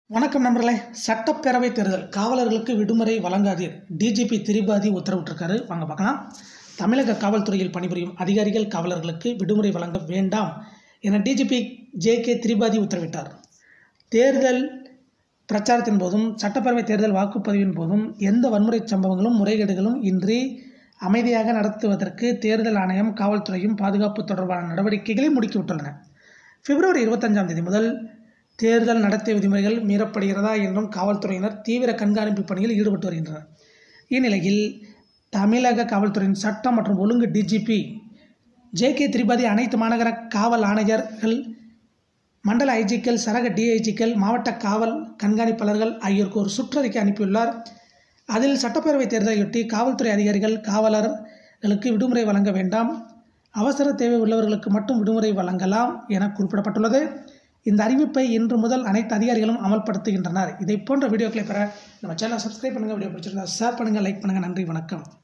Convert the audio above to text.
வணக்கம் நண்பர்களே சட்டப்பேரவை தேர்தல் காவலர்களுக்கு விடுமுறை வழங்காதீர் டிஜிபி திரிபாதி உத்தரவிட்டிருக்காரு வாங்க பார்க்கலாம் தமிழக காவல்துறையில் பணிபுரியும் அதிகாரிகள் காவலர்களுக்கு விடுமுறை வழங்க வேண்டாம் என டிஜிபி ஜே கே திரிபாதி உத்தரவிட்டார் தேர்தல் பிரச்சாரத்தின் போதும் சட்டப்பேரவை தேர்தல் வாக்குப்பதிவின் போதும் எந்த வன்முறை சம்பவங்களும் முறைகேடுகளும் இன்றி அமைதியாக நடத்துவதற்கு தேர்தல் ஆணையம் காவல்துறையும் பாதுகாப்பு தொடர்பான நடவடிக்கைகளை முடுக்கிவிட்டுள்ளன பிப்ரவரி இருபத்தஞ்சாம் தேதி முதல் தேர்தல் நடத்தை விதிமுறைகள் மீறப்படுகிறதா என்றும் காவல்துறையினர் தீவிர கண்காணிப்பு பணியில் ஈடுபட்டு வருகின்றனர் இந்நிலையில் தமிழக காவல்துறையின் சட்டம் மற்றும் ஒழுங்கு டிஜிபி ஜே கே திரிபாதி அனைத்து மாநகர காவல் ஆணையர்கள் மண்டல ஐஜிக்கள் சரக டிஐஜிக்கள் மாவட்ட காவல் கண்காணிப்பாளர்கள் ஆகியோருக்கு ஒரு சுற்றறிக்கை அனுப்பியுள்ளார் அதில் சட்டப்பேரவை தேர்தலையொட்டி காவல்துறை அதிகாரிகள் காவலர்களுக்கு விடுமுறை வழங்க வேண்டாம் அவசர தேவை உள்ளவர்களுக்கு மட்டும் விடுமுறை வழங்கலாம் என குறிப்பிடப்பட்டுள்ளது இந்த அறிவிப்பை இன்று முதல் அனைத்து அதிகாரிகளும் அமல்படுத்துகின்றனர் இதை போன்ற வீடியோக்களை பெற நம்ம சேனலை சப்ஸ்கிரைப் பண்ணுங்கள் வீடியோ பிடிச்சிருந்தா ஷேர் பண்ணுங்கள் லைக் பண்ணுங்கள் நன்றி வணக்கம்